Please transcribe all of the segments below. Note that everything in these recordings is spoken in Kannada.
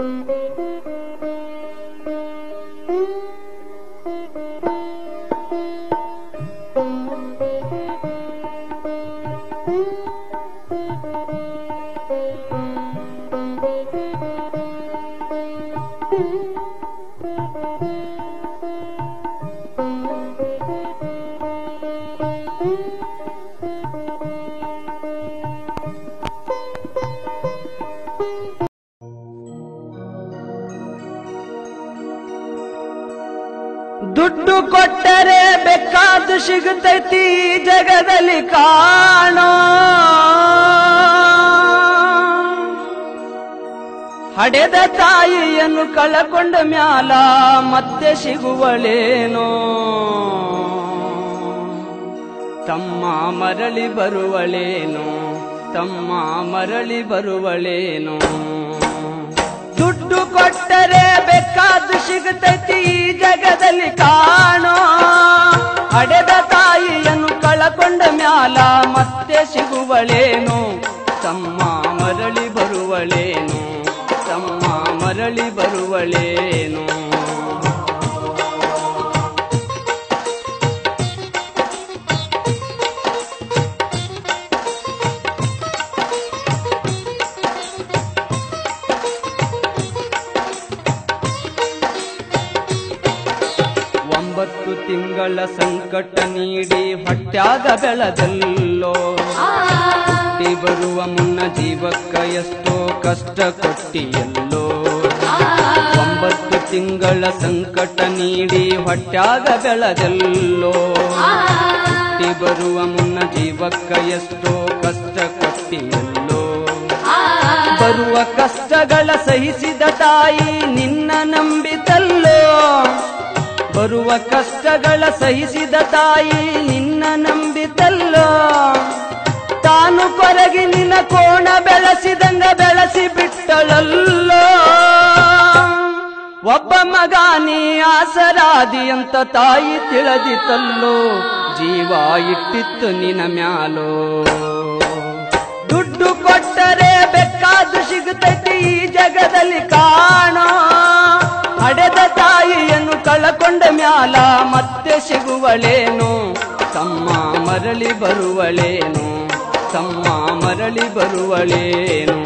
ದುಡ್ಡು ಕೊಟ್ಟರೆ ಬೇಕಾದ್ದು ಸಿಗುತ್ತೈತಿ ಈ ಜಗದಲ್ಲಿ ಕಾಣೋ ಹಡೆದ ತಾಯಿಯನ್ನು ಕಳಕೊಂಡ ಮ್ಯಾಲ ಮತ್ತೆ ಸಿಗುವಳೇನೋ ತಮ್ಮ ಮರಳಿ ಬರುವಳೇನೋ ತಮ್ಮ ಮರಳಿ ಬರುವಳೇನೋ ದುಡ್ಡು ಕೊಟ್ಟರೆ ಬೇಕಾದ್ದು ಸಿಗುತ್ತೈತಿ ಈ ಜಗದಲ್ಲಿ ಕಾಣೋ ಹಡೆದ ತಾಯಿಯನ್ನು ಕಳಕೊಂಡ ಮ್ಯಾಲ ಮತ್ತೆ ಸಿಗುವಳೇನು ತಮ್ಮ ಮರಳಿ ಬರುವಳೇನು ತಮ್ಮ ಮರಳಿ ಬರುವಳೇನು ಒಂಬತ್ತು ತಿಂಗಳ ಸಂಕಟ ನೀಡಿ ಹೊಟ್ಯಾಗ ಬೆಳೆದಲ್ಲೋ ಹುಟ್ಟಿ ಬರುವ ಮುನ್ನ ಜೀವಕ್ಕ ಎಷ್ಟೋ ಕಷ್ಟ ಕೊಟ್ಟಿಯಲ್ಲೋ ಒಂಬತ್ತು ತಿಂಗಳ ಸಂಕಟ ನೀಡಿ ಹೊಟ್ಯಾಗ ಬೆಳೆದಲ್ಲೋ ಹುಟ್ಟಿ ಬರುವ ಮುನ್ನ ಜೀವಕ್ಕ ಎಷ್ಟೋ ಕಷ್ಟ ಕೊಟ್ಟಿಯಲ್ಲೋ ಬರುವ ಕಷ್ಟಗಳ ಸಹಿಸಿದ ತಾಯಿ ನಿನ್ನ ನಂಬಿತಲ್ಲೋ ಬರುವ ಕಷ್ಟಗಳ ಸಹಿಸಿದ ತಾಯಿ ನಿನ್ನ ನಂಬಿತಲ್ಲೋ ತಾನು ಕೊರಗಿ ನಿನ್ನ ಕೋಣ ಬೆಳೆಸಿದಂಗ ಬೆಳೆಸಿ ಬಿಟ್ಟಳಲ್ಲೋ ಒಬ್ಬ ಮಗ ನೀ ಆಸರಾದಿ ಅಂತ ತಾಯಿ ತಿಳಿದಿತಲ್ಲೋ ಜೀವ ಇಟ್ಟಿತ್ತು ನಿನ ಮ್ಯಾಲೋ ದುಡ್ಡು ಕೊಟ್ಟರೆ ಬೇಕಾದ್ದು ಸಿಗುತ್ತೈತಿ ಈ ಜಗದಲ್ಲಿ ಕಾಣೋ ಹಡೆದ ತಾಯಿಯನ್ನು ಕಳಕೊಂಡ ಮ್ಯಾಲ ಮತ್ತೆ ಸಿಗುವಳೇನು ತಮ್ಮ ಮರಳಿ ಬರುವಳೇನು ತಮ್ಮ ಮರಳಿ ಬರುವಳೇನು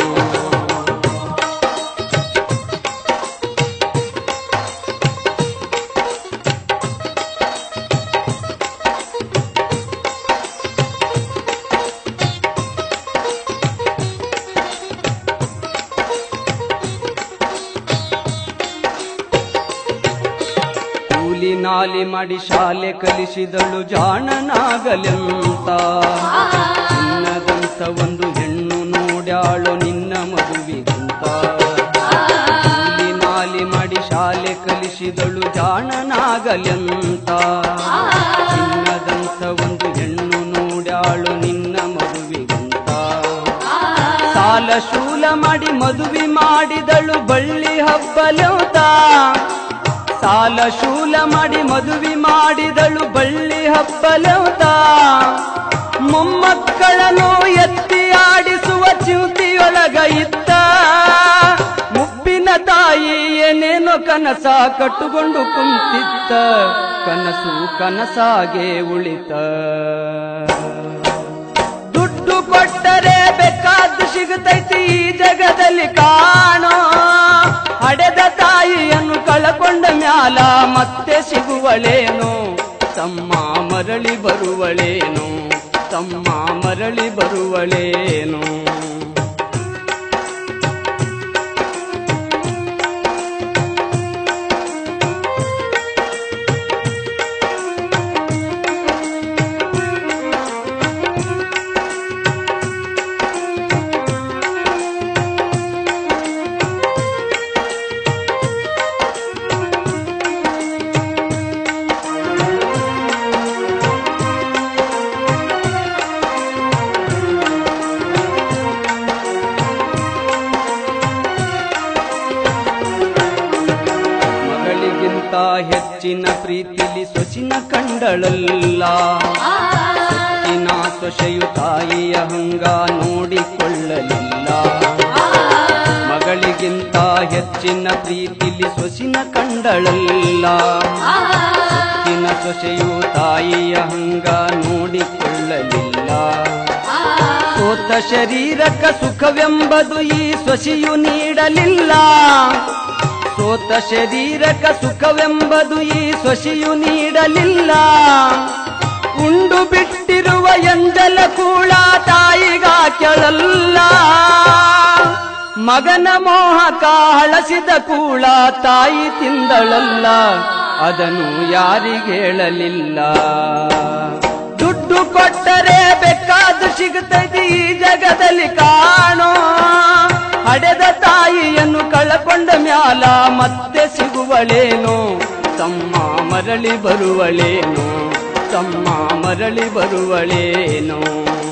ಕೂಲಿ ನಾಲಿ ಮಾಡಿ ಶಾಲೆ ಕಲಿಸಿದಳು ಜಾಣನಾಗಲೆಂತ ನಿನ್ನದಂತ ಒಂದು ಹೆಣ್ಣು ನೋಡ್ಯಾಳು ನಿನ್ನ ಮದುವಿಗಂತ ಕೂಲಿ ನಾಲಿ ಮಾಡಿ ಶಾಲೆ ಕಲಿಸಿದಳು ಜಾಣನಾಗಲೆಂತ ನಿನ್ನದಂತ ಒಂದು ಹೆಣ್ಣು ನೋಡ್ಯಾಳು ನಿನ್ನ ಮದುವಿಗಂತ ಸಾಲ ಶೂಲ ಮಾಡಿ ಮದುವೆ ಮಾಡಿದಳು ಬಳ್ಳಿ ಹಬ್ಬಲೌತ ಸಾಲ ಶೂಲ ಮಾಡಿ ಮದುವೆ ಮಾಡಿದಳು ಬಳ್ಳಿ ಹಬ್ಬಲೌತ ಮೊಮ್ಮಕ್ಕಳನ್ನು ಎತ್ತಿ ಆಡಿಸುವ ಚಿಂತಿಯೊಳಗ ಇತ್ತ ಮುಪ್ಪಿನ ತಾಯಿ ಏನೇನೋ ಕನಸ ಕಟ್ಟುಕೊಂಡು ಕುಂತಿತ್ತ ಕನಸು ಕನಸಾಗೆ ಉಳಿತ ದುಡ್ಡು ಕೊಟ್ಟರೆ ಬೇಕಾದ್ದು ಸಿಗುತ್ತೈತಿ ಈ ಜಗದಲ್ಲಿ ಕಾಣೋ ಹಡೆದ ತಾಯಿಯನ್ನು ಕಳಕೊಂಡ ಮ್ಯಾಲ ಮತ್ತೆ ಸಿಗುವಳೇನು ತಮ್ಮ ಮರಳಿ ಬರುವಳೇನು ತಮ್ಮ ಮರಳಿ ಬರುವಳೇನು ಮಗಳಿಗಿಂತ ಹೆಚ್ಚಿನ ಪ್ರೀತಿಲಿ ಸೊಸಿನ ಕಂಡಳಲ್ಲ ಸೊಕ್ಕಿನ ಸೊಸೆಯು ತಾಯಿಯ ಹಂಗ ನೋಡಿಕೊಳ್ಳಲಿಲ್ಲ ಮಗಳಿಗಿಂತ ಹೆಚ್ಚಿನ ಪ್ರೀತಿಲಿ ಸೊಸಿನ ಕಂಡಳಲ್ಲ ಸೊಕ್ಕಿನ ಸೊಸೆಯು ತಾಯಿಯ ಹಂಗ ನೋಡಿಕೊಳ್ಳಲಿಲ್ಲ ಸೋತ ಶರೀರಕ ಸುಖವೆಂಬದು ಈ ಸೊಸೆಯು ನೀಡಲಿಲ್ಲ ಸೋತ ಶರೀರಕ ಸುಖವೆಂಬದು ಈ ಸೊಸೆಯು ನೀಡಲಿಲ್ಲ ಉಂಡು ಬಿಟ್ಟಿರುವ ಎಂಜಲ ಕೂಳ ತಾಯಿಗ ಕೆಳಲ್ಲ ಮಗನ ಮೋಹಕ ಹಳಸಿದ ಕೂಳ ತಾಯಿ ತಿಂದಳಲ್ಲ ಅದನ್ನು ಯಾರಿಗೇಳಲಿಲ್ಲ ದುಡ್ಡು ಕೊಟ್ಟರೆ ಬೇಕಾದ ಸಿಗುತ್ತದೆ ಈ ಜಗದಲ್ಲಿ ಕಾಣೋ ಹಡೆದ ತಾಯಿಯನ್ನು ಕಳಕೊಂಡ ಮ್ಯಾಲ ಮತ್ತೆ ಸಿಗುವಳೇನೋ ತಮ್ಮ ಮರಳಿ ಬರುವಳೇನೋ ತಮ್ಮ ಮರಳಿ ಬರುವಳೇನೋ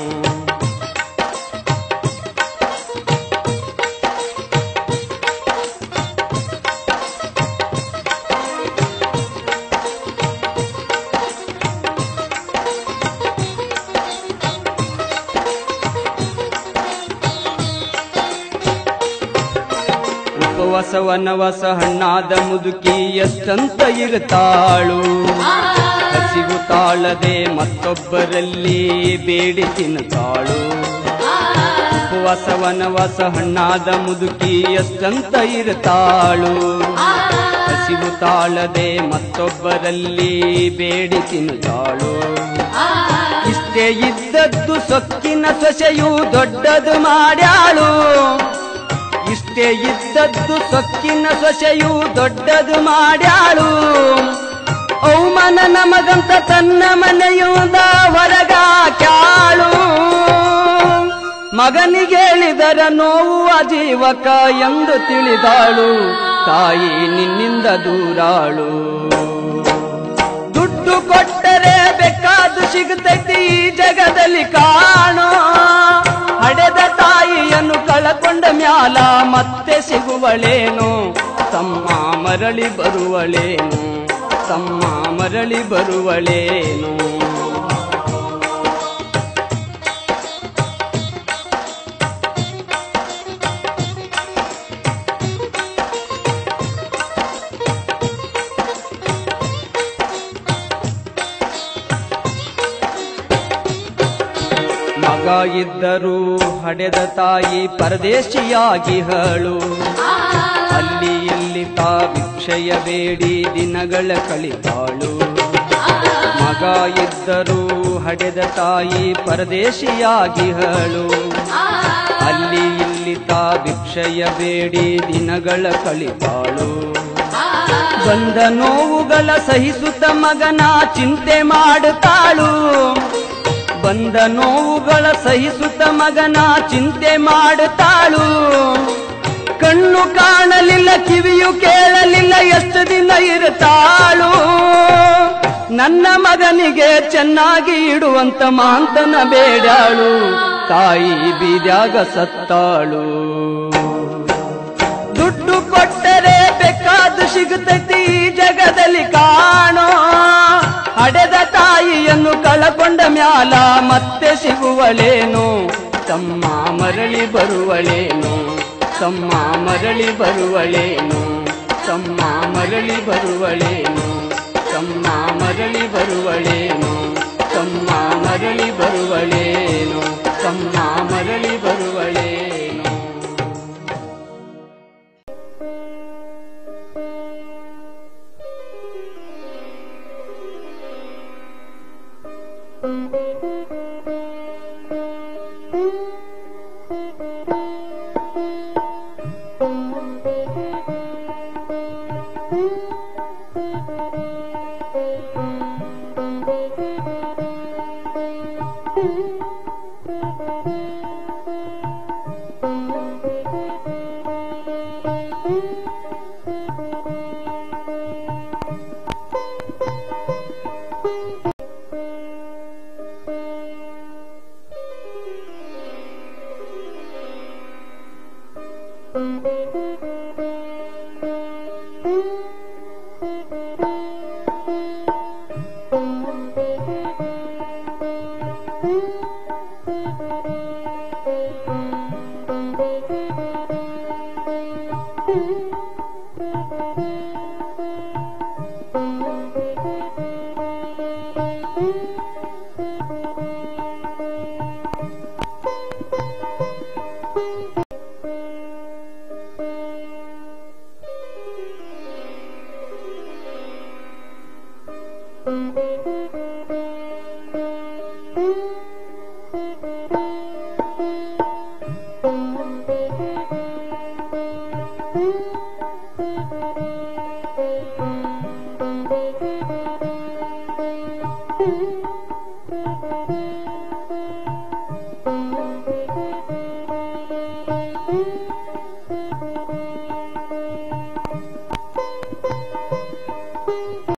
ಉಪವಾಸ ವನವಾಸ ಹಣ್ಣಾದ ಮುದುಕಿ ಎಷ್ಟಂತ ಇರುತ್ತಾಳು ಹಸಿವು ತಾಳದೆ ಮತ್ತೊಬ್ಬರಲ್ಲಿ ಬೇಡಿ ತಿನ್ನುತ್ತಾಳು ಉಪವಾಸ ವನವಾಸ ಹಣ್ಣಾದ ಮುದುಕಿ ಎಷ್ಟಂತ ಇರುತ್ತಾಳು ಹಸಿವು ತಾಳದೆ ಮತ್ತೊಬ್ಬರಲ್ಲಿ ಬೇಡಿ ತಿನ್ನುತ್ತಾಳು ಇಷ್ಟೇ ಇದ್ದದ್ದು ಸೊಕ್ಕಿನ ಸೊಸೆಯು ದೊಡ್ಡದು ಮಾಡ್ಯಾಳು ಇಷ್ಟೇ ಇದ್ದದ್ದು ಸೊಕ್ಕಿನ ಸೊಸೆಯು ದೊಡ್ಡದು ಮಾಡ್ಯಾಳು ಅವಮಾನ ನಮಗಂತ ತನ್ನ ಮನೆಯುದ ಹೊರಗ ಕ್ಯಾಳು ಮಗನಿಗೇಳಿದರ ನೋವು ಅಜೀವಕ ಎಂದು ತಿಳಿದಾಳು ತಾಯಿ ನಿನ್ನಿಂದ ದೂರಾಳು ದುಡ್ಡು ಕೊಟ್ಟರೆ ಬೇಕಾದು ಸಿಗುತ್ತೈತಿ ಈ ಜಗದಲ್ಲಿ ಕಾಣೋ ಹಡೆದ ತಾಯಿಯನ್ನು ಕಳಕೊಂಡ ಮ್ಯಾಲ ಮತ್ತೆ ಸಿಗುವಳೇನು ತಮ್ಮ ಮರಳಿ ಬರುವಳೇನು ತಮ್ಮ ಮರಳಿ ಬರುವಳೇನು ಮಗ ಇದ್ದರೂ ಹಡೆದ ತಾಯಿ ಪರದೇಶಿಯಾಗಿ ಹಳು ಅಲ್ಲಿ ಇಲ್ಲಿ ತಾ ಭಿಕ್ಷೆಯ ಬೇಡಿ ದಿನಗಳ ಕಳಿತಾಳು ಮಗ ಇದ್ದರೂ ಹಡೆದ ತಾಯಿ ಪರದೇಶಿಯಾಗಿ ಹಳು ಅಲ್ಲಿ ಇಲ್ಲಿ ತಾ ಭಿಕ್ಷೆಯ ಬೇಡಿ ದಿನಗಳ ಕಳಿತಾಳು ಬಂದ ನೋವುಗಳ ಸಹಿಸುತ್ತ ಮಗನ ಚಿಂತೆ ಮಾಡುತ್ತಾಳು ಬಂದ ನೋವುಗಳ ಸಹಿಸುತ್ತ ಮಗನ ಚಿಂತೆ ಮಾಡುತ್ತಾಳು ಕಣ್ಣು ಕಾಣಲಿಲ್ಲ ಕಿವಿಯು ಕೇಳಲಿಲ್ಲ ಎಷ್ಟು ದಿನ ಇರುತ್ತಾಳು ನನ್ನ ಮಗನಿಗೆ ಚೆನ್ನಾಗಿ ಇಡುವಂತ ಮಾಂತನ ಬೇಡಾಳು ತಾಯಿ ಬೀದ್ಯಾಗ ಸತ್ತಾಳು ದುಡ್ಡು ಕೊಟ್ಟರೆ ಬೇಕಾದು ಸಿಗುತ್ತೈತಿ ಈ ಜಗದಲ್ಲಿ ಕಾಣೋ ಹಡೆದ ತಾಯಿಯನ್ನು ಕಳಕೊಂಡ ಮ್ಯಾಲ ಮತ್ತೆ ಸಿಗುವಳೇನು ತಮ್ಮ ಮರಳಿ ಬರುವಳೇನು ತಮ್ಮ ಮರಳಿ ಬರುವಳೇನು ತಮ್ಮ ಮರಳಿ ಬರುವಳೇನು ತಮ್ಮ ಮರಳಿ ಬರುವಳೇನು ತಮ್ಮ ಮರಳಿ ಬರುವಳೇನು ತಮ್ಮ ಮರಳಿ ಬರುವಳೇನು Thank you. Thank you.